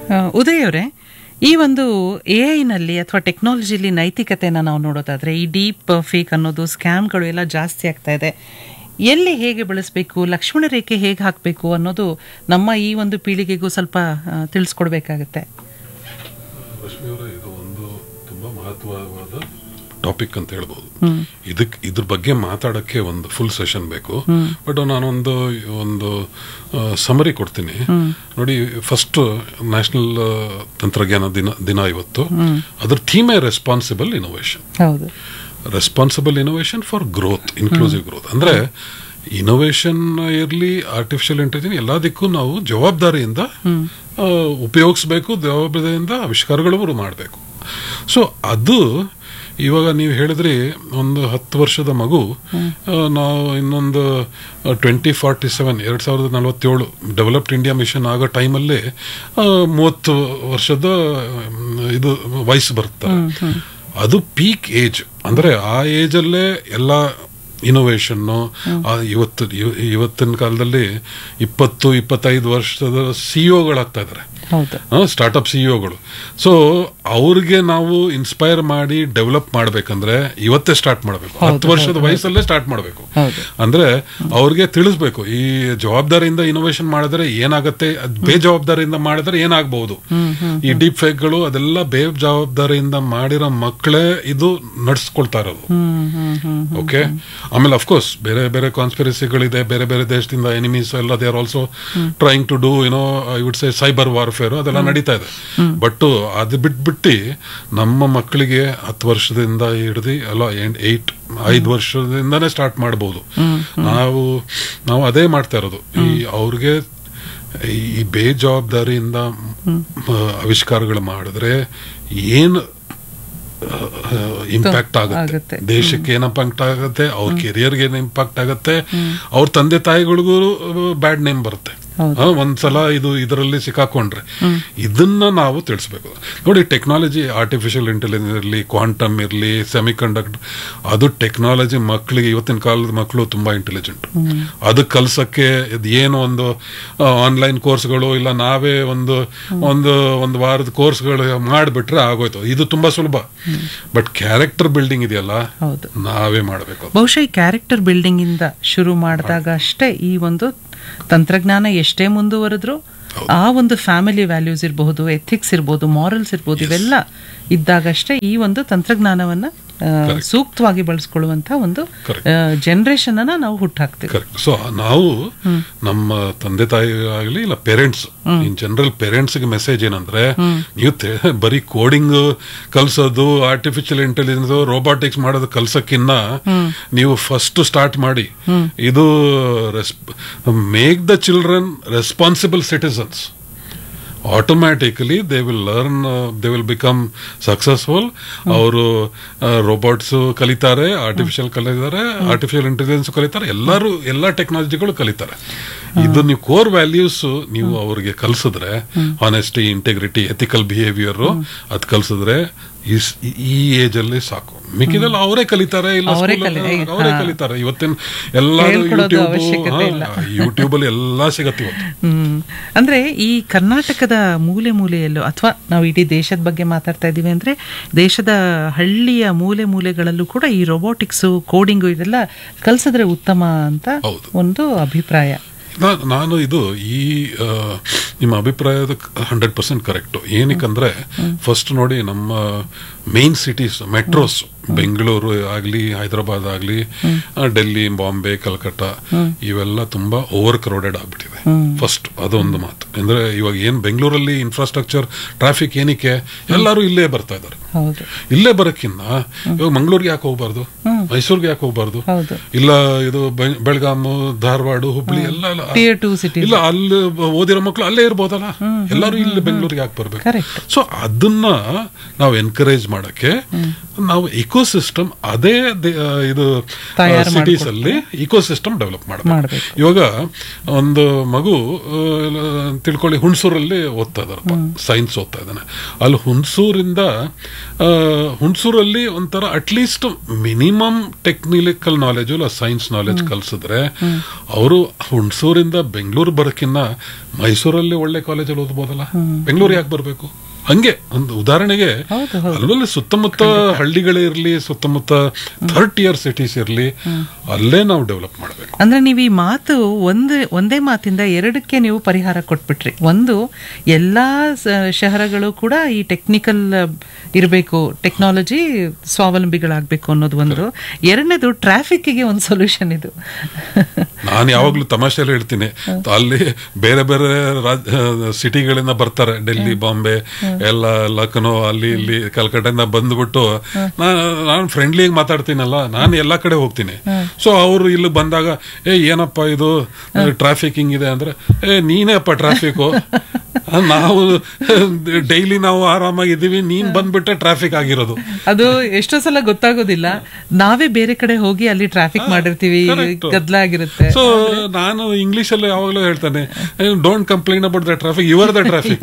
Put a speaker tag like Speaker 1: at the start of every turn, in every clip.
Speaker 1: ಆ, ಉದಯ್ ಅವರೇ ಈ ಒಂದು ಎ ಐನಲ್ಲಿ ಅಥವಾ ಟೆಕ್ನಾಲಜಿಲಿ ನೈತಿಕತೆನ ನಾವು ನೋಡೋದಾದ್ರೆ ಈ ಡೀಪ್ ಫೇಕ್ ಅನ್ನೋದು ಸ್ಕ್ಯಾಮ್ಗಳು ಎಲ್ಲ ಜಾಸ್ತಿ ಆಗ್ತಾ ಇದೆ ಎಲ್ಲಿ ಹೇಗೆ ಬಳಸಬೇಕು ಲಕ್ಷ್ಮಣ ರೇಖೆ ಹೇಗೆ ಹಾಕಬೇಕು ಅನ್ನೋದು ನಮ್ಮ ಈ ಒಂದು ಪೀಳಿಗೆಗೂ ಸ್ವಲ್ಪ ಆ, ತಿಳಿಸ್ಕೊಡ್ಬೇಕಾಗತ್ತೆ
Speaker 2: ರಶ್ಮಿ ಅವರೇ ಇದು ಒಂದು ತುಂಬಾ ಮಹತ್ವವಾದ ಟಾಪಿಕ್ ಅಂತ ಹೇಳ್ಬೋದು ಇದಕ್ ಇದ್ರ ಬಗ್ಗೆ ಮಾತಾಡಕ್ಕೆ ಒಂದು ಫುಲ್ ಸೆಷನ್ ಬೇಕು ಬಟ್ ನಾನೊಂದು ಒಂದು ಸಮರಿ ಕೊಡ್ತೀನಿ ನೋಡಿ ಫಸ್ಟ್ ನ್ಯಾಷನಲ್ ತಂತ್ರಜ್ಞಾನ ದಿನ ದಿನ ಇವತ್ತು ಅದ್ರ ಥೀಮೇ ರೆಸ್ಪಾನ್ಸಿಬಲ್ ಇನೋವೇಷನ್
Speaker 1: ಹೌದು
Speaker 2: responsible innovation for growth inclusive growth ಅಂದ್ರೆ ಇನೋವೇಷನ್ ಇರಲಿ ಆರ್ಟಿಫಿಷಿಯಲ್ ಇಂಟೆಲಿಜೆನ್ಸ್ ಎಲ್ಲದಕ್ಕೂ ನಾವು ಜವಾಬ್ದಾರಿಯಿಂದ ಆ, ಉಪಯೋಗಿಸ್ಬೇಕು ಜವಾಬ್ದಾರಿಯಿಂದ ಆವಿಷ್ಕಾರಗಳು ಮಾಡಬೇಕು ಸೊ ಅದು ಇವಾಗ ನೀವು ಹೇಳಿದ್ರಿ ಒಂದು ಹತ್ತು ವರ್ಷದ ಮಗು ಆ, ನಾವು ಇನ್ನೊಂದು ಟ್ವೆಂಟಿ ಫಾರ್ಟಿ ಸೆವೆನ್ ಎರಡು ಸಾವಿರದ ನಲವತ್ತೇಳು ಡೆವಲಪ್ಡ್ ಇಂಡಿಯಾ ಮಿಷನ್ ಆಗೋ ಟೈಮಲ್ಲಿ ಮೂವತ್ತು ವರ್ಷದ ಮ್, ಇದು ವಯಸ್ಸು ಬರುತ್ತೆ ಅದು ಪೀಕ್ ಏಜ್ ಅಂದ್ರೆ ಆ ಏಜ್ ಅಲ್ಲೇ ಎಲ್ಲ ಇನೋವೇಷನ್ನು ಇವತ್ತು ಇವ- ಇವತ್ತಿನ ಕಾಲದಲ್ಲಿ ಇಪ್ಪತ್ತು ಇಪ್ಪತ್ತೈದು ವರ್ಷದ ಸಿಇಒಗಳಾಗ್ತಾ ಇದ್ದಾರೆ
Speaker 1: ಹೌದು
Speaker 2: ಸ್ಟಾರ್ಟ್ಅಪ್ ಸಿಇಒಗಳು ಸೊ ಅವ್ರಿಗೆ ನಾವು ಇನ್ಸ್ಪೈರ್ ಮಾಡಿ ಡೆವಲಪ್ ಮಾಡ್ಬೇಕಂದ್ರೆ ಇವತ್ತೇ ಸ್ಟಾರ್ಟ್ ಮಾಡಬೇಕು ಹತ್ತು ವರ್ಷದ ವಯಸ್ಸಲ್ಲೇ ಸ್ಟಾರ್ಟ್ ಮಾಡಬೇಕು
Speaker 1: ಹೌದು.
Speaker 2: ಅಂದ್ರೆ ಅವ್ರಿಗೆ ತಿಳಿಸ್ಬೇಕು ಈ ಜವಾಬ್ದಾರಿಯಿಂದ ಇನೋವೇಷನ್ ಮಾಡಿದ್ರೆ ಏನಾಗತ್ತೆ ಅದ್ ಬೇಜವಾಬ್ದಾರಿಯಿಂದ ಮಾಡಿದ್ರೆ ಏನಾಗಬಹುದು ಈ ಡೀಪ್ ಫೇಕ್ಗಳು ಅದೆಲ್ಲ ಬೇಜವಾಬ್ದಾರಿಯಿಂದ ಮಾಡಿರೋ ಮಕ್ಕಳೇ ಇದು ನಡ್ಸ್ಕೊಳ್ತಾ ಇರೋದು
Speaker 1: ಹ್ಮ್ ಹ್ಮ್ ಹ್ಮ್
Speaker 2: ಓಕೆ ಆಮೇಲೆ ಅಫ್ಕೋರ್ಸ್ ಬೇರೆ ಬೇರೆ ಕಾನ್ಸ್ಪಿರಸಿಗಳಿದೆ ಬೇರೆ ಬೇರೆ ದೇಶದಿಂದ ಎನಿಮೀಸ್ ಎಲ್ಲ they are also trying to do you know I would say cyber warfare ಅದೆಲ್ಲ ನಡೀತಾ ಇದೆ ಬಟ್ ಅದು ಬಿಟ್ಬಿಟ್ಟು ನಮ್ಮ ಮಕ್ಕಳಿಗೆ ಹತ್ತು ವರ್ಷದಿಂದ ಹಿಡಿದು ಅಲ್ಲ ಏಟ್ ಐದು ವರ್ಷದಿಂದಾನೇ ಸ್ಟಾರ್ಟ್ ಮಾಡಬಹುದು ನಾವು ನಾವು ಅದೇ ಮಾಡ್ತಾ ಇರೋದು ಈ ಅವ್ರಿಗೆ ಈ ಬೇಜವಾಬ್ದಾರಿಯಿಂದ ಮ, ಆವಿಷ್ಕಾರಗಳು ಮಾಡಿದ್ರೆ ಏನು ಇಂಪ್ಯಾಕ್ಟ್
Speaker 1: ಆಗುತ್ತೆ.
Speaker 2: ಆಗುತ್ತೆ ದೇಶಕ್ಕೆ ಏನ್ ಇಂಪ್ಯಾಕ್ಟ್ ಆಗುತ್ತೆ ಅವ್ರ ಕೆರಿಯರ್ಗೆ ಏನ್ ಇಂಪ್ಯಾಕ್ಟ್ ಆಗುತ್ತೆ ಅವ್ರ ತಂದೆ ತಾಯಿಗಳಿಗೂ ಬ್ಯಾಡ್ ನೇಮ್ ಬರುತ್ತೆ
Speaker 1: ಹೌದು.
Speaker 2: ಆ, ಒಂದ್ಸಲ ಇದು ಇದರಲ್ಲಿ ಸಿಕ್ಕಾಕೊಂಡ್ರೆ ಇದನ್ನ ನಾವು ತಿಳಿಸ್ಬೇಕು ನೋಡಿ ಟೆಕ್ನಾಲಜಿ ಆರ್ಟಿಫಿಷಿಯಲ್ ಇಂಟೆಲಿಜೆನ್ಸ್ ಇರಲಿ ಕ್ವಾಂಟಮ್ ಇರಲಿ ಸೆಮಿ ಕಂಡಕ್ಟರ್ ಅದು ಟೆಕ್ನಾಲಜಿ ಮಕ್ಕಳಿಗೆ ಇವತ್ತಿನ ಕಾಲದ ಮಕ್ಕಳು ತುಂಬಾ ಇಂಟೆಲಿಜೆಂಟ್ ಅದು ಕಲ್ಸಕ್ಕೆ ಇದು ಏನು ಒಂದು ಆನ್ಲೈನ್ ಕೋರ್ಸ್ಗಳು ಇಲ್ಲ ನಾವೇ ಒಂದು ಒಂದು ಒಂದು ವಾರದ ಕೋರ್ಸ್ಗಳು ಮಾಡಿಬಿಟ್ರೆ ಆಗೋಯ್ತು ಇದು ತುಂಬಾ ಸುಲಭ ಬಟ್ ಕ್ಯಾರೆಕ್ಟರ್ ಬಿಲ್ಡಿಂಗ್ ಇದೆಯಲ್ಲ
Speaker 1: ಹೌದು
Speaker 2: ನಾವೇ ಮಾಡಬೇಕು
Speaker 1: ಬಹುಶಃ ಈ ಕ್ಯಾರೆಕ್ಟರ್ ಬಿಲ್ಡಿಂಗ್ ಇಂದ ಶುರು ಮಾಡಿದಾಗ ಅಷ್ಟೇ ಈ ಒಂದು ತಂತ್ರಜ್ಞಾನ ಎಷ್ಟೇ ಮುಂದುವರೆದ್ರು ಆ ಒಂದು ಫ್ಯಾಮಿಲಿ ವ್ಯಾಲ್ಯೂಸ್ ಇರಬಹುದು ಎಥಿಕ್ಸ್ ಇರ್ಬೋದು ಮಾರಲ್ಸ್ ಇರ್ಬೋದು ಇವೆಲ್ಲ ಇದ್ದಾಗಷ್ಟೇ ಈ ಒಂದು ತಂತ್ರಜ್ಞಾನವನ್ನ ಆ, ಸೂಕ್ತವಾಗಿ ಬಳಸ್ಕೊಳ್ಳುವಂತ ಒಂದು
Speaker 2: Correct.
Speaker 1: ಜನರೇಷನ್ ಅನ್ನ ನಾವು ಹುಟ್ಟಾಕ್ತೀವಿ
Speaker 2: ಕರೆಕ್ಟ್ ಸೊ ನಾವು ನಮ್ಮ ತಂದೆ ತಾಯಿ ಆಗಲಿ ಇಲ್ಲ ಪೇರೆಂಟ್ಸ್ ಇನ್ ಜನರಲ್ ಪೇರೆಂಟ್ಸ್ ಗೆ ಮೆಸೇಜ್ ಏನಂದ್ರೆ ನೀವು ತೆ- ಬರೀ ಕೋಡಿಂಗ್ ಕಲ್ಸೋದು ಆರ್ಟಿಫಿಷಿಯಲ್ ಇಂಟೆಲಿಜೆನ್ಸ್ ರೋಬೋಟಿಕ್ಸ್ ಮಾಡೋದು ಕಲ್ಸಕ್ಕಿನ್ನ ನೀವು ಫಸ್ಟ್ ಸ್ಟಾರ್ಟ್ ಮಾಡಿ ಇದು make the children responsible citizens automatically they will learn they will become successful ಅವರು ರೋಬೋಟ್ಸ್ ಕಲಿತಾರೆ ಆರ್ಟಿಫಿಷಿಯಲ್ ಕಲಿತಾರೆ ಆರ್ಟಿಫಿಷಿಯಲ್ ಇಂಟೆಲಿಜೆನ್ಸ್ ಕಲಿತಾರೆ ಎಲ್ಲರೂ ಎಲ್ಲ ಟೆಕ್ನಾಲಜಿಗಳು ಕಲಿತಾರೆ ಇದು ನೀವು ಕೋರ್ ವ್ಯಾಲ್ಯೂಸ್ ನೀವು ಅವ್ರಿಗೆ ಕಲಿಸಿದ್ರೆ ಆನೆಸ್ಟಿ ಇಂಟೆಗ್ರಿಟಿ ಎಥಿಕಲ್ ಬಿಹೇವಿಯರ್ ಅದ್ ಕಲಿಸಿದ್ರೆ ಈ ಸ್- ಈ ಏಜ್ ಅಲ್ಲಿ ಸಾಕು ಮಿಕ್ಕಿದಲ್ಲಿ ಅವರೇ ಕಲಿತಾರೆ ಇಲ್ಲ
Speaker 1: ಅವರೇ
Speaker 2: school ಅಲ್ಲಿ
Speaker 1: ಕಲಿ-
Speaker 2: ಅವರೇ
Speaker 1: ಹಾ.
Speaker 2: ಕಲಿತಾರೆ ಇವತ್ತಿನ ಎಲ್ಲ
Speaker 1: ಹೇಳ್ಕೊಡೋದು ಅವಶ್ಯಕತೆ ಇಲ್ಲ.
Speaker 2: ಯೂಟ್ಯೂಬ್ ಯೂಟ್ಯೂಬ್ ಅಲ್ಲಿ ಎಲ್ಲಾ ಸಿಗತ್ತೆ ಇವತ್ತು
Speaker 1: ಹ್ಮ್ ಅಂದ್ರೆ ಈ ಕರ್ನಾಟಕದ ಮೂಲೆ ಮೂಲೆಯಲ್ಲೂ ಅಥವಾ ನಾವು ಇಡೀ ದೇಶದ ಬಗ್ಗೆ ಮಾತಾಡ್ತಾ ಇದ್ದೀವಿ ಅಂದ್ರೆ ದೇಶದ ಹಳ್ಳಿಯ ಮೂಲೆ ಮೂಲೆಗಳಲ್ಲೂ ಕೂಡ ಈ ರೋಬೋಟಿಕ್ಸು ಕೋಡಿಂಗು ಇದೆಲ್ಲ ಕಲ್ಸಿದ್ರೆ ಉತ್ತಮ ಅಂತ
Speaker 2: ಹೌದು.
Speaker 1: ಒಂದು ಅಭಿಪ್ರಾಯ
Speaker 2: ನಾ- ನಾನು ಇದು ಈ ಆ, ನಿಮ್ಮ ಅಭಿಪ್ರಾಯದ ಹಂಡ್ರೆಡ್ ಪರ್ಸೆಂಟ್ ಕರೆಕ್ಟ್ ಏನಕ್ಕಂದ್ರೆ ಫಸ್ಟ್ ನೋಡಿ ನಮ್ಮ ಮೇನ್ ಸಿಟೀಸ್ ಮೆಟ್ರೋಸ್ ಬೆಂಗಳೂರು ಆಗ್ಲಿ ಹೈದರಾಬಾದ್ ಆಗ್ಲಿ ಆ, ಡೆಲ್ಲಿ ಬಾಂಬೆ ಕಲ್ಕಟ್ಟ ಇವೆಲ್ಲ ತುಂಬಾ ಓವರ್ ಕ್ರೌಡೆಡ್ ಆಗ್ಬಿಟ್ಟಿದೆ ಫಸ್ಟ್ ಅದೊಂದು ಮಾತು ಅಂದ್ರೆ ಇವಾಗ ಏನ್ ಬೆಂಗಳೂರಲ್ಲಿ ಇನ್ಫ್ರಾಸ್ಟ್ರಕ್ಚರ್ ಟ್ರಾಫಿಕ್ ಏನಕ್ಕೆ ಎಲ್ಲರೂ ಇಲ್ಲೇ ಬರ್ತಾ ಇದ್ದಾರೆ
Speaker 1: ಹೌದು
Speaker 2: ಇಲ್ಲೇ ಬರಕ್ಕಿನ್ನ ಇವಾಗ ಮಂಗಳೂರಿಗೆ ಯಾಕೆ ಹೋಗ್ಬಾರ್ದು ಮೈಸೂರಿಗೆ ಯಾಕೆ ಹೋಗ್ಬಾರ್ದು
Speaker 1: ಹೌದು
Speaker 2: ಇಲ್ಲ ಇದು ಬೆ- ಬೆಳಗಾಮು ಧಾರವಾಡ ಹುಬ್ಳಿ ಎಲ್ಲ ಎಲ್ಲ-
Speaker 1: ಟಿಯರ್ ಟು ಸಿಟಿ
Speaker 2: ಇಲ್ಲ ಅಲ್ಲಿ ಓದಿರೋ ಮಕ್ಕಳು ಅಲ್ಲೇ ಇರ್ಬೋದಲ್ಲ ಎಲ್ಲರೂ ಇಲ್ಲಿ ಬೆಂಗಳೂರಿಗೆ ಯಾಕೆ ಬರ್ಬೇಕು
Speaker 1: Correct.
Speaker 2: ಸೊ ಅದನ್ನ ನಾವು ಎನ್ಕರೇಜ್ ಮಾಡಕ್ಕೆ ನಾವು ಇಕೋ ಇಕೋಸಿಸ್ಟಮ್ ಅದೇ ದೇ- ಆ, ಇದು
Speaker 1: ತಯಾರು
Speaker 2: ಸಿಟೀಸ್ ಅಲ್ಲಿ ಇಕೋಸಿಸ್ಟಮ್ ಡೆವಲಪ್ ಮಾಡಬೇಕು
Speaker 1: ಮಾಡ್ಬೇಕು.
Speaker 2: ಇವಾಗ ಒಂದು ಮಗು ಆ, ತಿಳ್ಕೊಳ್ಳಿ ಹುಣಸೂರಲ್ಲಿ ಓದ್ತಾ ಇದಾರಪ್ಪ ಸೈನ್ಸ್ ಓದ್ತಾ ಇದ್ದಾನೆ ಅಲ್ಲಿ ಹುಣಸೂರಿಂದ ಆ, ಹುಣಸೂರಲ್ಲಿ ಒಂಥರ ಅಟ್ಲೀಸ್ಟ್ ಮಿನಿಮಮ್ ಟೆಕ್ನಿಕಲ್ ನಾಲೆಜು ಇಲ್ಲ ಸೈನ್ಸ್ ನಾಲೆಜ್ ಕಲ್ಸಿದ್ರೆ ಅವರು ಹುಣಸೂರಿಂದ ಬೆಂಗಳೂರು ಬರೋಕ್ಕಿನ್ನ ಮೈಸೂರಲ್ಲಿ ಒಳ್ಳೆ ಕಾಲೇಜಲ್ಲಿ ಓದ್ಬೋದಲ್ಲ ಬೆಂಗಳೂರು ಯಾಕೆ ಬರಬೇಕು ಹಂಗೆ ಒಂದು ಉದಾಹರಣೆಗೆ
Speaker 1: ಹೌದು, ಹೌದು.
Speaker 2: ಅಲ್ಲಲ್ಲಿ ಸುತ್ತಮುತ್ತ ಹಳ್ಳಿಗಳೇ ಇರಲಿ ಸುತ್ತಮುತ್ತ ಥರ್ಡ್ ಇಯರ್ ಸಿಟೀಸ್ ಇರಲಿ ಅಲ್ಲೇ ನಾವು ಡೆವಲಪ್ ಮಾಡಬೇಕು
Speaker 1: ಅಂದ್ರೆ ನೀವು ಈ ಮಾತು ಒಂದು ಒಂದೇ ಮಾತಿಂದ ಎರಡಕ್ಕೆ ನೀವು ಪರಿಹಾರ ಕೊಟ್ಬಿಟ್ರಿ ಒಂದು ಎಲ್ಲಾ ಸ- ಶಹರಗಳು ಕೂಡ ಈ ಟೆಕ್ನಿಕಲ್ ಇರಬೇಕು ಟೆಕ್ನಾಲಜಿ ಸ್ವಾವಲಂಬಿಗಳಾಗಬೇಕು ಅನ್ನೋದು ಒಂದು ಎರಡನೇದು ಟ್ರಾಫಿಕ್ಗೆ ಒಂದು ಸೊಲ್ಯೂಷನ್ ಇದು
Speaker 2: ನಾನು ಯಾವಾಗ್ಲೂ ತಮಾಷೆಯಲ್ಲಿ ಹೇಳ್ತೀನಿ ಅಲ್ಲಿ ಬೇರೆ ಬೇರೆ ರಾಜ್ ಸಿಟಿಗಳಿಂದ ಬರ್ತಾರೆ ಡೆಲ್ಲಿ ಬಾಂಬೆ ಎಲ್ಲ ಲಕ್ನೋ ಅಲ್ಲಿ ಇಲ್ಲಿ ಕಲ್ಕಟ್ಟೆಯಿಂದ ಬಂದ್ಬಿಟ್ಟು ನಾನು ಫ್ರೆಂಡ್ಲಿಯಾಗಿ ಮಾತಾಡ್ತೀನಲ್ಲ ನಾನು ಎಲ್ಲಾ ಕಡೆ ಹೋಗ್ತೀನಿ ಸೊ ಅವರು ಇಲ್ಲಿ ಬಂದಾಗ ಏ ಏನಪ್ಪ ಇದು ಟ್ರಾಫಿಕ್ ಹಿಂಗಿದೆ ಅಂದ್ರೆ ಏ ನೀನೇಪ್ಪ ಟ್ರಾಫಿಕ್ ನಾವು ಡೈಲಿ ನಾವು ಆರಾಮಾಗಿದ್ದೀವಿ ನೀನ್ ಬಂದ್ಬಿಟ್ಟೆ ಟ್ರಾಫಿಕ್ ಆಗಿರೋದು
Speaker 1: ಅದು ಎಷ್ಟೋ ಸಲ ಗೊತ್ತಾಗೋದಿಲ್ಲ ನಾವೇ ಬೇರೆ ಕಡೆ ಹೋಗಿ ಅಲ್ಲಿ ಟ್ರಾಫಿಕ್ ಮಾಡಿರ್ತೀವಿ
Speaker 2: correct.
Speaker 1: ಗದ್ದಲ ಆಗಿರುತ್ತೆ
Speaker 2: ಸೊ ನಾನು ಇಂಗ್ಲಿಷ್ ಅಲ್ಲಿ ಯಾವಾಗಲೂ ಹೇಳ್ತಾನೆ don't complain about the traffic your the traffic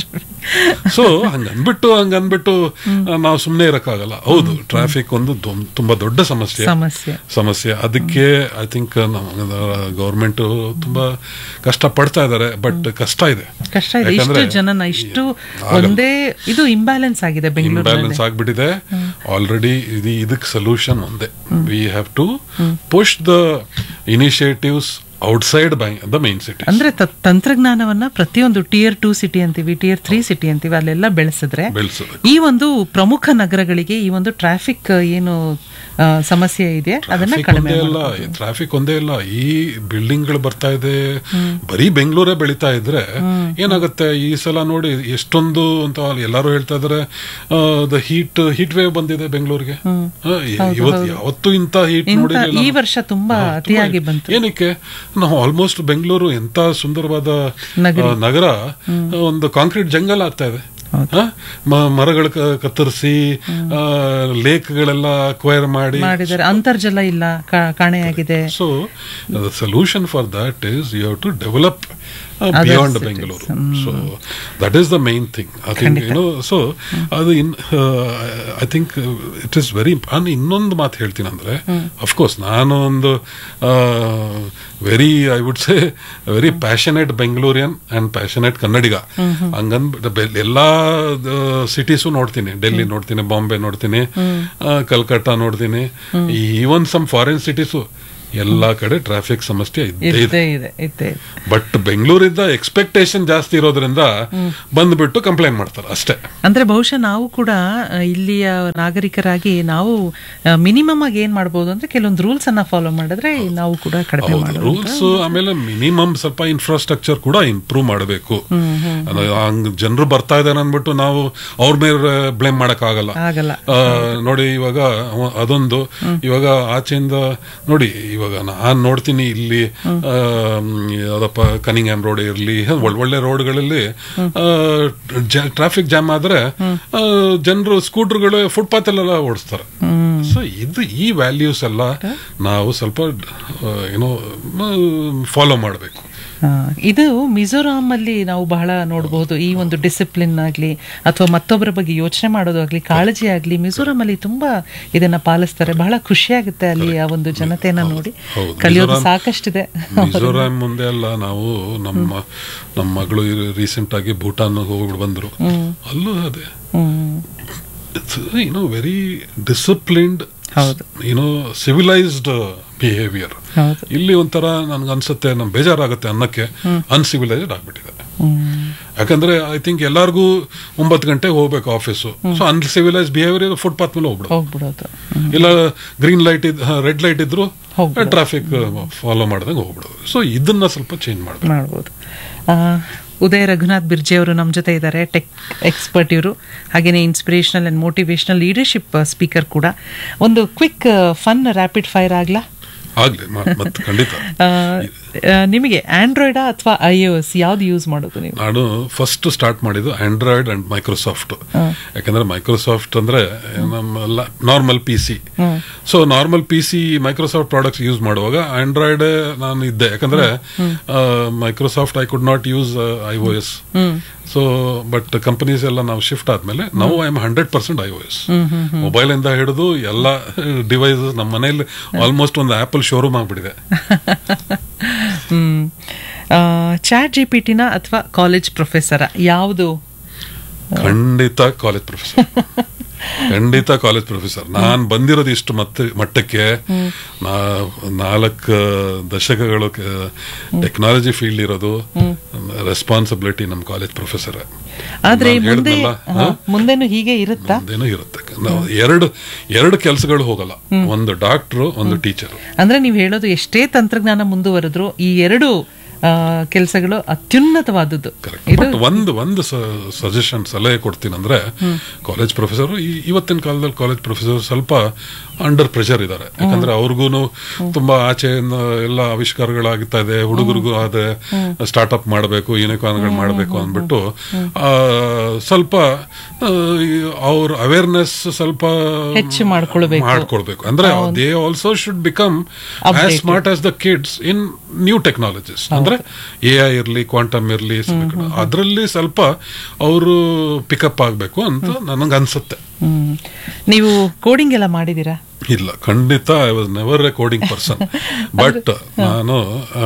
Speaker 2: so ಹಂಗ ಅಂದ್ಬಿಟ್ಟು ಹಂಗ ಅಂದ್ಬಿಟ್ಟು ನಾವು ಸುಮ್ಮನೆ ಇರಕ್ಕಾಗಲ್ಲ ಹೌದು ಟ್ರಾಫಿಕ್ ಒಂದು ದೊ- ತುಂಬಾ ದೊಡ್ಡ ಸಮಸ್ಯೆ
Speaker 1: ಸಮಸ್ಯೆ
Speaker 2: ಸಮಸ್ಯೆ ಅದಕ್ಕೆ ಐ ಥಿಂಕ್ ಗೌರ್ಮೆಂಟ್ ತುಂಬಾ ಕಷ್ಟ ಪಡ್ತಾ ಇದಾರೆ ಬಟ್ ಕಷ್ಟ ಇದೆ
Speaker 1: ಕಷ್ಟ ಇದೆ ಇಷ್ಟು
Speaker 2: ಯಾಕಂದ್ರೆ
Speaker 1: ಜನನ ಇಷ್ಟು
Speaker 2: ಆಗಲ್ಲ.
Speaker 1: ಒಂದೇ ಇದು ಇಂಬ್ಯಾಲೆನ್ಸ್ ಆಗಿದೆ ಬೆಂಗಳೂರಲ್ಲಿ
Speaker 2: ಇಂಬ್ಯಾಲೆನ್ಸ್ ಆಗ್ಬಿಟ್ಟಿದೆ ಆಲ್ರೆಡಿ ಇದು ಇದಕ್ಕೆ ಸೊಲ್ಯೂಷನ್ ಒಂದೇ we have to push the initiatives outside by the main city
Speaker 1: ಅಂದ್ರೆ ತ- ತಂತ್ರಜ್ಞಾನವನ್ನ ಪ್ರತಿಯೊಂದು ಟಿಯರ್ ಟೂ ಸಿಟಿ ಅಂತೀವಿ ಟಿಯರ್ ತ್ರೀ ಸಿಟಿ ಅಂತೀವಿ ಅಲ್ಲೆಲ್ಲ ಬೆಳೆಸಿದ್ರೆ
Speaker 2: ಬೆಳೆಸೋದು
Speaker 1: ಈ ಒಂದು ಪ್ರಮುಖ ನಗರಗಳಿಗೆ ಈ ಒಂದು ಟ್ರಾಫಿಕ್ ಏನು ಆ, ಸಮಸ್ಯೆ ಇದೆ ಅದನ್ನ
Speaker 2: ಟ್ರಾಫಿಕ್
Speaker 1: ಕಡಿಮೆ
Speaker 2: ಒಂದೇ ಇಲ್ಲ ಟ್ರಾಫಿಕ್ ಒಂದೇ ಇಲ್ಲ ಈ ಬಿಲ್ಡಿಂಗ್ ಗಳು ಬರ್ತಾ ಇದೆ ಬರೀ ಬೆಂಗಳೂರೇ ಬೆಳೀತಾ ಇದ್ರೆ ಏನಾಗುತ್ತೆ ಈ ಸಲ ನೋಡಿ ಎಷ್ಟೊಂದು ಅಂತ ಎಲ್ಲಾರು ಹೇಳ್ತಾ ಇದಾರೆ ದ ಹೀಟ್ ಹೀಟ್ ವೇವ್ ಬಂದಿದೆ ಬೆಂಗಳೂರಿಗೆ ಇವತ್ತು ಯಾವತ್ತೂ ಇಂಥ ಹೀಟ್
Speaker 1: ಇಂಥ
Speaker 2: ನೋಡಿರಲಿಲ್ಲ
Speaker 1: ಈ ವರ್ಷ ತುಂಬಾ ಅತಿಯಾಗಿ ಬಂತು
Speaker 2: ಏನಕ್ಕೆ ನಾವು ಆಲ್ಮೋಸ್ಟ್ ಬೆಂಗಳೂರು ಎಂತ ಸುಂದರವಾದ
Speaker 1: ನಗರಿ.
Speaker 2: ಆ, ನಗರ ಒಂದು ಕಾಂಕ್ರೀಟ್ ಜಂಗಲ್ ಆಗ್ತಾ ಇದೆ ಆ? ಮ- ಮರಗಳು ಕ- ಕತ್ತರಿಸಿ ಲೇಕ್ಗಳೆಲ್ಲ ಅಕ್ವೈರ್ ಮಾಡಿ
Speaker 1: ಮಾಡಿದ್ದಾರೆ ಅಂತರ್ಜಲ ಇಲ್ಲ ಕಾ- ಕಾಣೆಯಾಗಿದೆ
Speaker 2: so the solution for that is you have to develop beyond Bengaluru so that is the main thing I think you know so ಅದು in I think it is very ನಾನು ಇನ್ನೊಂದು ಮಾತು ಹೇಳ್ತೀನಿ ಅಂದ್ರೆ ಅಫ್ಕೋರ್ಸ್ ನಾನು ಒಂದು very I would say very passionate Bengalurean and passionate Kannadiga ಹಂಗಂದ್ ಎಲ್ಲಾ ಸಿಟೀಸು ನೋಡ್ತೀನಿ ಡೆಲ್ಲಿ ನೋಡ್ತೀನಿ ಬಾಂಬೆ ನೋಡ್ತೀನಿ ಆ, ಕಲ್ಕಟ್ಟ ನೋಡ್ತೀನಿ ಈವನ್ ಸಮ್ ಫಾರಿನ್ ಸಿಟೀಸು ಎಲ್ಲಾ ಕಡೆ ಟ್ರಾಫಿಕ್ ಸಮಸ್ಯೆ ಇದ್ದೇ ಇದೆ
Speaker 1: ಇದ್ದೇ ಇದೆ ಇದ್ದೇ ಇದೆ
Speaker 2: ಬಟ್ ಬೆಂಗಳೂರಿಂದ ಎಕ್ಸ್ಪೆಕ್ಟೇಷನ್ ಜಾಸ್ತಿ ಇರೋದ್ರಿಂದ ಬಂದ್ಬಿಟ್ಟು ಕಂಪ್ಲೇಂಟ್ ಮಾಡ್ತಾರೆ ಅಷ್ಟೇ
Speaker 1: ಅಂದ್ರೆ ಬಹುಶಃ ನಾವು ಕೂಡ ಆ, ಇಲ್ಲಿಯ ನಾಗರಿಕರಾಗಿ ನಾವು ಮಿನಿಮಮ್ ಆಗಿ ಏನ್ ಮಾಡ್ಬೋದು ಅಂದ್ರೆ ಕೆಲವೊಂದು ರೂಲ್ಸ್ ಅನ್ನ ಫಾಲೋ ಮಾಡಿದ್ರೆ ನಾವು ಕೂಡ ಕಡಿಮೆ
Speaker 2: ಹೌದು
Speaker 1: ಮಾಡೋದು
Speaker 2: ರೂಲ್ಸ್ ಆಮೇಲೆ ಮಿನಿಮಮ್ ಸ್ವಲ್ಪ ಇನ್ಫ್ರಾಸ್ಟ್ರಕ್ಚರ್ ಕೂಡ ಇಂಪ್ರೂವ್ ಮಾಡಬೇಕು ಹಂಗ್ ಜನರು ಬರ್ತಾ ಇದ್ದಾರೆ ಅಂದ್ಬಿಟ್ಟು ನಾವು ಅವ್ರ ಮೇಲೆ ಬ್ಲೇಮ್ ಮಾಡಕ್ ಆಗಲ್ಲ
Speaker 1: ಆಗಲ್ಲ
Speaker 2: ಆ, ನೋಡಿ ಇವಾಗ ಅವ- ಅದೊಂದು ಇವಾಗ ಆಚೆಯಿಂದ ನೋಡಿ ಇವಾಗ ನಾನ್ ನೋಡ್ತೀನಿ ಇಲ್ಲಿ ಆ, ಯಾವ್ದಪ್ಪ ಕನಿಂಗ್ಹ್ಯಾಮ್ ರೋಡ್ ಇರ್ಲಿ ಒಳ್- ಒಳ್ಳೆ ರೋಡ್ಗಳಲ್ಲಿ ಟ್ರಾಫಿಕ್ ಜಾಮ್ ಆದ್ರೆ ಜನರು ಸ್ಕೂಟರ್ಗಳು ಫುಟ್ಪಾತ್ ಅಲ್ಲೆಲ್ಲ ಓಡಿಸ್ತಾರೆ ಸೊ ಇದು ಈ ವ್ಯಾಲ್ಯೂಸ್ ಎಲ್ಲ ನಾವು ಸ್ವಲ್ಪ ಏನೋ ಫಾಲೋ ಮಾಡಬೇಕು
Speaker 1: ಆ, ಇದು ಮಿಜೋರಾಂ ಅಲ್ಲಿ ನಾವು ಬಹಳ ನೋಡಬಹುದು ಈ ಒಂದು ಡಿಸಿಪ್ಲಿನ್ ಆಗ್ಲಿ ಅಥವಾ ಮತ್ತೊಬ್ಬರ ಬಗ್ಗೆ ಯೋಚನೆ ಮಾಡೋದಾಗ್ಲಿ ಕಾಳಜಿ ಆಗ್ಲಿ ಮಿಜೋರಾಂ ಅಲ್ಲಿ ತುಂಬಾ ಇದನ್ನ ಪಾಲಿಸ್ತಾರೆ ಬಹಳ ಖುಷಿ ಆಗುತ್ತೆ ಅಲ್ಲಿ ಆ ಒಂದು ಜನತೆಯನ್ನ ನೋಡಿ
Speaker 2: ಹೌದು.
Speaker 1: ಕಲಿಯೋದು
Speaker 2: ಮಿಜೋರಾಂ-
Speaker 1: ಸಾಕಷ್ಟಿದೆ
Speaker 2: ಮಿಜೋರಾಂ ಮುಂದೆ ಅಲ್ಲ ನಾವು ನಮ್ಮ ನಮ್ಮ ಮಗಳು ರೀಸೆಂಟ್ ಆಗಿ ಭೂಟಾನ್ ಹೋಗಿ ಬಂದ್ರು ಅಲ್ಲೂ ಅದೇ
Speaker 1: ಹ್ಮ್
Speaker 2: ಏನೋ ವೆರಿ ಡಿಸಿಪ್ಲಿನ್ಡ್
Speaker 1: ಹೌದು
Speaker 2: ಏನೋ ಸಿವಿಲೈಸ್ಡ್ ಬಿಹೇವಿಯರ್
Speaker 1: ಹೌದು
Speaker 2: ಇಲ್ಲಿ ಒಂಥರ ನನ್ಗೆ ಅನ್ಸುತ್ತೆ ನಮ್ ಬೇಜಾರಾಗುತ್ತೆ ಅನ್ನಕ್ಕೆ ಅನ್ಸಿವಿಲೈಸ್ಡ್ ಆಗ್ಬಿಟ್ಟಿದೆ
Speaker 1: ಹ್ಮ್
Speaker 2: ಯಾಕಂದ್ರೆ ಐ ಥಿಂಕ್ ಎಲ್ಲಾರ್ಗೂ ಒಂಬತ್ತು ಗಂಟೆಗೆ ಹೋಗ್ಬೇಕು office so uncivilised behaviour footpath ಮೇಲೆ ಹೋಗ್ಬಿಡು
Speaker 1: ಹೋಗ್ಬಿಡೋದು
Speaker 2: ಇಲ್ಲ ಗ್ರೀನ್ ಲೈಟ್ ಇದ್ ರೆಡ್ ಲೈಟ್ ಇದ್ರು
Speaker 1: ಹೋಗ್ಬಿಡೋದು.
Speaker 2: ಟ್ರಾಫಿಕ್ ಫಾಲೋ ಮಾಡ್ದಂಗೆ ಹೋಗ್ಬಿಡೋದು ಸೊ ಇದನ್ನ ಸ್ವಲ್ಪ ಚೇಂಜ್ ಮಾಡ್ಬೇಕು
Speaker 1: ಮಾಡ್ಬೋದು ಆ, ಉದಯ ರಘುನಾಥ್ ಬಿರ್ಜಿ ಅವರು ನಮ್ಮ ಜೊತೆ ಇದ್ದಾರೆ ಟೆಕ್ ಎಕ್ಸ್ಪರ್ಟ್ ಇವರು ಹಾಗೆಯೇ inspirational and motivational leadership speaker ಕೂಡ ಒಂದು ಕ್ವಿಕ್ ಫನ್ ರ್ಯಾಪಿಡ್ ಫೈರ್ ಆಗ್ಲಾ
Speaker 2: ಆಗ್ಲಿ ಮ- ಮತ್ತೆ ಖಂಡಿತ
Speaker 1: ಆ, ಆ, ನಿಮಗೆ ಆಂಡ್ರಾಯ್ಡಾ ಅಥವಾ ಐ ಒ ಎಸ್ ಯಾವ್ದು ಯೂಸ್ ಮಾಡೋದು ನೀವು
Speaker 2: ನಾನು ಫಸ್ಟ್ ಸ್ಟಾರ್ಟ್ ಮಾಡಿದ್ದು ಆಂಡ್ರಾಯ್ಡ್ ಅಂಡ್ ಮೈಕ್ರೋಸಾಫ್ಟ್ ಯಾಕಂದ್ರೆ ಮೈಕ್ರೋಸಾಫ್ಟ್ ಅಂದ್ರೆ ನಮ್ಮ normal P C so normal P C Microsoft products use ಮಾಡುವಾಗ ಆಂಡ್ರಾಯ್ಡ್ ನಾನು ಇದ್ದೆ ಯಾಕಂದ್ರೆ Microsoft I could not use I O S so but companies ಎಲ್ಲ ನಾವು ಶಿಫ್ಟ್ ಆದ್ಮೇಲೆ ನಾವು I am hundred percent I O S mobile ಇಂದ ಹಿಡಿದು ಎಲ್ಲ ಡಿವೈಸ್ ನಮ್ಮ ಮನೇಲಿ ಆಲ್ಮೋಸ್ಟ್ ಒಂದು ಆಪಲ್ ಶೋರೂಮ್ ಆಗ್ಬಿಟ್ಟಿದೆ
Speaker 1: ಹ್ಮ್ ಚಾಟ್ ಜಿ ಪಿ ಟಿನ ಅಥವಾ ಕಾಲೇಜ್ ಪ್ರೊಫೆಸರ ಯಾವುದು
Speaker 2: ಖಂಡಿತ ಕಾಲೇಜ್ ಪ್ರೊಫೆಸರ್ ಖಂಡಿತ ಕಾಲೇಜ್ ಪ್ರೊಫೆಸರ್ ನಾನ್ ಬಂದಿರೋದು ಇಷ್ಟು ಮತ್ತೆ ಮಟ್ಟಕ್ಕೆ ನಾ- ನಾಲ್ಕು ದಶಕಗಳು ಟೆಕ್ನಾಲಜಿ ಫೀಲ್ಡ್ ಇರೋದು ರೆಸ್ಪಾನ್ಸಿಬಿಲಿಟಿ ನಮ್ಮ ಕಾಲೇಜ್ ಪ್ರೊಫೆಸರ್
Speaker 1: ಆದ್ರೆ ಮುಂದೆ ಹಾ, ಮುಂದೆನೂ ಹೀಗೆ ಇರುತ್ತಾ
Speaker 2: ಮುಂದೇನೂ ಇರುತ್ತೆ ನಾವು ಎರಡು ಎರಡು ಕೆಲಸಗಳು ಹೋಗಲ್ಲ ಒಂದು ಡಾಕ್ಟ್ರು ಒಂದು ಟೀಚರ್
Speaker 1: ಅಂದ್ರೆ ನೀವು ಹೇಳೋದು ಎಷ್ಟೇ ತಂತ್ರಜ್ಞಾನ ಮುಂದುವರೆದ್ರು ಈ ಎರಡು ಕೆಲಸಗಳು ಅತ್ಯುನ್ನತವಾದದ್ದು
Speaker 2: ಬಟ್ ಒಂದು ಒಂದು ಸಜೆಷನ್ ಸಲಹೆ ಕೊಡ್ತೀನಿ ಅಂದ್ರೆ ಕಾಲೇಜ್ ಪ್ರೊಫೆಸರ್ ಇವತ್ತಿನ ಕಾಲದಲ್ಲಿ ಕಾಲೇಜ್ ಪ್ರೊಫೆಸರ್ ಸ್ವಲ್ಪ ಅಂಡರ್ ಪ್ರೆಷರ್ ಇದ್ದಾರೆ ಯಾಕಂದ್ರೆ ಅವ್ರಿಗೂ ತುಂಬಾ ಆಚೆಯಿಂದ ಎಲ್ಲ ಆವಿಷ್ಕಾರಗಳಾಗ್ತಾ ಇದೆ ಹುಡುಗರಿಗೂ ಅದೇ ಸ್ಟಾರ್ಟ್ಅಪ್ ಮಾಡಬೇಕು ಯೂನಿಕಾರ್ನ್ಗಳು ಮಾಡಬೇಕು ಅಂದ್ಬಿಟ್ಟು ಆ, ಸ್ವಲ್ಪ ಅವ್ರ ಅವೇರ್ನೆಸ್ ಸ್ವಲ್ಪ
Speaker 1: ಹೆಚ್ಚು ಮಾಡ್ಕೊಳ್ಬೇಕು.
Speaker 2: ಮಾಡ್ಕೊಳ್ಬೇಕು ಅಂದ್ರೆ they also should become as smart as the kids in new technologies ಅಂದ್ರೆ ಎ ಐ ಇರ್ಲಿ ಕ್ವಾಂಟಮ್ ಇರ್ಲಿ ಅದರಲ್ಲಿ ಸ್ವಲ್ಪ ಅವರು ಪಿಕಪ್ ಆಗ್ಬೇಕು ಅಂತ ನನಗೆ ಅನ್ಸುತ್ತೆ
Speaker 1: ಹ್ಮ್ ನೀವು ಕೋಡಿಂಗ್ ಎಲ್ಲ ಮಾಡಿದೀರಾ
Speaker 2: ಇಲ್ಲ ಖಂಡಿತ I was never a coding person but ನಾನು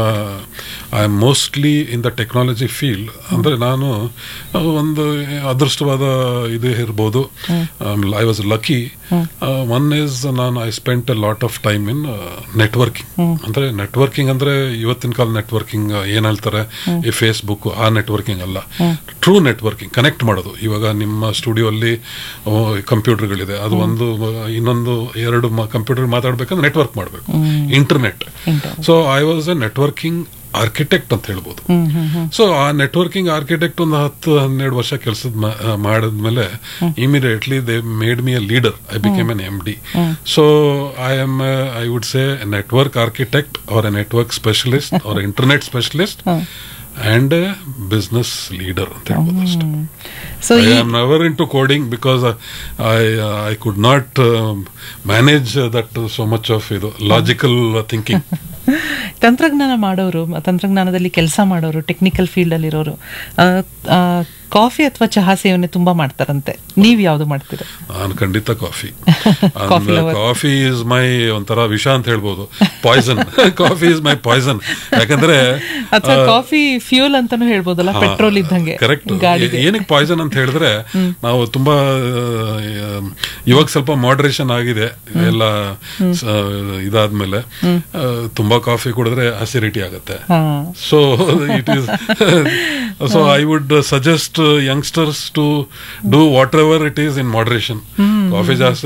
Speaker 2: I am mostly in the technology field ಅಂದ್ರೆ ನಾನು ಆ, ಒಂದು ಅದೃಷ್ಟವಾದ ಇದು ಇರ್ಬೋದು I was lucky one is ನಾನು I spent a lot of time in networking ಅಂದ್ರೆ ನೆಟ್ವರ್ಕಿಂಗ್ ಅಂದ್ರೆ ಇವತ್ತಿನ ಕಾಲ ನೆಟ್ವರ್ಕಿಂಗ್ ಏನ್ ಹೇಳ್ತಾರೆ ಈ ಫೇಸ್ಬುಕ್ ಆ ನೆಟ್ವರ್ಕಿಂಗ್ ಅಲ್ಲ ಟ್ರೂ ನೆಟ್ವರ್ಕಿಂಗ್ ಕನೆಕ್ಟ್ ಮಾಡೋದು ಇವಾಗ ನಿಮ್ಮ ಸ್ಟುಡಿಯೋ ಅಲ್ಲಿ ಕಂಪ್ಯೂಟರ್ಗಳಿದೆ ಅದು ಒಂದು ಇನ್ನೊಂದು ಎರಡು ಕಂಪ್ಯೂಟರ್ ಮಾತಾಡ್ಬೇಕಂದ್ರೆ ನೆಟ್ವರ್ಕ್ ಮಾಡಬೇಕು internet so I was a networking architect ಅಂತ ಹೇಳ್ಬೋದು ಸೊ ಆ ನೆಟ್ವರ್ಕಿಂಗ್ ಆರ್ಕಿಟೆಕ್ಟ್ ಒಂದು ಹತ್ತು ಹನ್ನೆರಡು ವರ್ಷ ಕೆಲಸದ ಮಾಡಿದ್ಮೇಲೆ immediately they made me a leader I became an M D so I am I would say network architect or a network specialist or internet specialist and a business leader ಅಂತ ಹೇಳ್ಬೋದು ಅಷ್ಟೇ
Speaker 1: so
Speaker 2: I am never into coding because uh, I uh, I could not um, manage uh, that uh, so much of ಇದು logical uh, thinking.
Speaker 1: ತಂತ್ರಜ್ಞಾನ ಮಾಡೋರು ಮ- ತಂತ್ರಜ್ಞಾನದಲ್ಲಿ ಕೆಲಸ ಮಾಡೋರು ಟೆಕ್ನಿಕಲ್ ಫೀಲ್ಡ್ ಅಲ್ಲಿ ಇರೋರು ಕಾಫಿ ಅಥವಾ ಚಹಾ ಸೇವನೆ ತುಂಬಾ ಮಾಡ್ತಾರಂತೆ ನೀವ್ ಯಾವ್ದು ಮಾಡ್ತೀರಾ
Speaker 2: ನಾನು ಖಂಡಿತ coffee
Speaker 1: Coffee lover.
Speaker 2: Coffee is my ಒಂಥರ ವಿಷ ಅಂತ ಹೇಳ್ಬೋದು poison coffee is my poison ಯಾಕಂದ್ರೆ
Speaker 1: ಅಥವಾ ಕಾಫಿ ಫ್ಯೂಲ್ ಅಂತಾನು ಹೇಳ್ಬೋದಲ್ಲ ಪೆಟ್ರೋಲ್ ಇದ್ದಂಗೆ
Speaker 2: ಕರೆಕ್ಟ್
Speaker 1: ಗಾಡಿಗೆ
Speaker 2: ಏನಕ್ಕೆ ಪಾಯ್ಸನ್ ಅಂತ ಹೇಳಿದ್ರೆ ನಾವು ತುಂಬಾ ಆ, ಇವಾಗ ಸ್ವಲ್ಪ ಮಾಡರೇಷನ್ ಆಗಿದೆ ಎಲ್ಲ ಸ- ಇದಾದ್ಮೇಲೆ ಆ, ತುಂಬಾ ಕಾಫಿ ಕುಡಿದ್ರೆ ಅಸಿಡಿಟಿ ಆಗುತ್ತೆ
Speaker 1: ಹಾ
Speaker 2: so it is so I would suggest youngsters to do whatever it is in moderation coffee ಜಾಸ್ತಿ